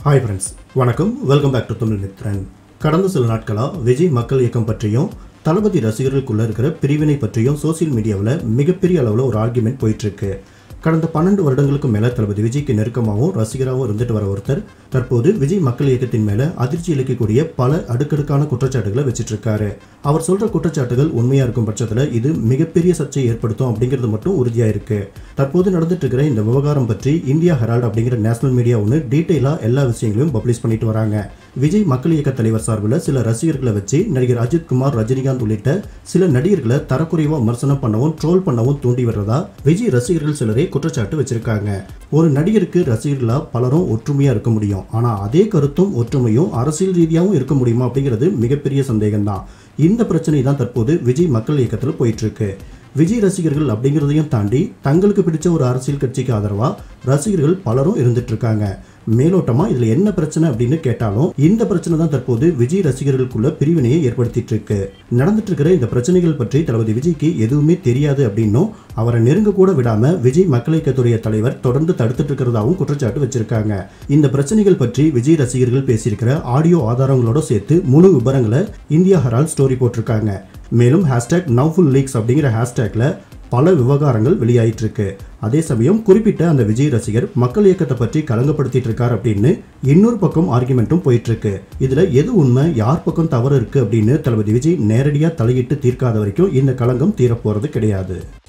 hi friends வணக்கம் welcome back to Tamil Mithran கடந்த சில நாட்களாக விஜய் மக்கள் இயக்கம் பற்றியும் தளபதி ரசிகர்களுக்குள்ள இருக்கிற பிரிவினை பற்றியும் சோசியல் மீடியாவில் மிகப்பெரிய அளவில் ஒரு ஆர்குமெண்ட் போயிட்டு இருக்கு கடந்த பன்னெண்டு வருடங்களுக்கு மேலே தளபதி விஜய்க்கு நெருக்கமாகவும் ரசிகராகவும் இருந்துட்டு வர ஒருத்தர் தற்போது விஜய் மக்கள் இயக்கத்தின் மேலே அதிர்ச்சி இழைக்கக்கூடிய பல அடுக்கடுக்கான குற்றச்சாட்டுகளை வச்சிட்டு இருக்காரு அவர் சொல்ற குற்றச்சாட்டுகள் உண்மையா இருக்கும் பட்சத்தில் இது மிகப்பெரிய சர்ச்சையை ஏற்படுத்தும் அப்படிங்கிறது மட்டும் உறுதியா இருக்கு தற்போது நடந்துட்டு இருக்கிற இந்த விவகாரம் பற்றி இந்தியா ஹெரால்ட் அப்படிங்கிற நேஷனல் மீடியா ஒன்று டீட்டெயிலாக எல்லா விஷயங்களையும் பப்ளிஷ் பண்ணிட்டு வராங்க விஜய் மக்கள் இயக்க தலைவர் சார்பில் சில ரசிகர்களை வச்சு நடிகர் அஜித் குமார் ரஜினிகாந்த் உள்ளிட்ட சில நடிகர்களை தரக்குறைவா விமர்சனம் பண்ணவும் ட்ரோல் பண்ணவும் தூண்டி வர்றதா விஜய் ரசிகர்கள் சிலரே குற்றச்சாட்டு வச்சிருக்காங்க ஒரு நடிகருக்கு ரசிகர்களா பலரும் ஒற்றுமையா இருக்க முடியும் ஆனா அதே கருத்தும் ஒற்றுமையும் அரசியல் ரீதியாகவும் இருக்க முடியுமா அப்படிங்கிறது மிகப்பெரிய சந்தேகம் தான் இந்த பிரச்சனை தான் தற்போது விஜய் மக்கள் இயக்கத்தில் போயிட்டு இருக்கு விஜய் ரசிகர்கள் அப்படிங்கிறதையும் தாண்டி தங்களுக்கு பிடிச்ச ஒரு அரசியல் கட்சிக்கு ஆதரவா ரசிகர்கள் பலரும் இருந்துட்டு இருக்காங்க மேலோட்டமா இதுல என்ன பிரச்சனை அப்படின்னு கேட்டாலும் இந்த பிரச்சனை தான் தற்போது விஜய் ரசிகர்களுக்குள்ள பிரிவினையை ஏற்படுத்திட்டு இருக்கு நடந்துட்டு இருக்கிற இந்த பிரச்சனைகள் பற்றி தளபதி விஜய்க்கு எதுவுமே தெரியாது அப்படின்னும் அவரை நெருங்க கூட விடாம விஜய் மக்கள் இயக்கத்துடைய தலைவர் தொடர்ந்து தடுத்துட்டு இருக்கிறதாவும் குற்றச்சாட்டு வச்சிருக்காங்க இந்த பிரச்சனைகள் பற்றி விஜய் ரசிகர்கள் பேசியிருக்கிற ஆடியோ ஆதாரங்களோட சேர்த்து முழு விவரங்களை இந்தியா ஹெரால்ட் ஸ்டோரி போட்டிருக்காங்க மேலும் ஹேஷ்டேக் நவ்ஃபுல் லீக்ஸ் அப்படிங்கிற ஹேஷ்டேக்ல பல விவகாரங்கள் வெளியாயிட்டு இருக்கு அதே சமயம் குறிப்பிட்ட அந்த விஜய் ரசிகர் மக்கள் இயக்கத்தை பற்றி கலங்கப்படுத்திட்டு இருக்கார் அப்படின்னு இன்னொரு பக்கம் ஆர்குமெண்ட்டும் போயிட்டு இருக்கு இதுல எது உண்மை யார் பக்கம் தவறு இருக்கு அப்படின்னு தளபதி விஜய் நேரடியா தலையிட்டு தீர்க்காத வரைக்கும் இந்த களங்கம் தீரப்போறது கிடையாது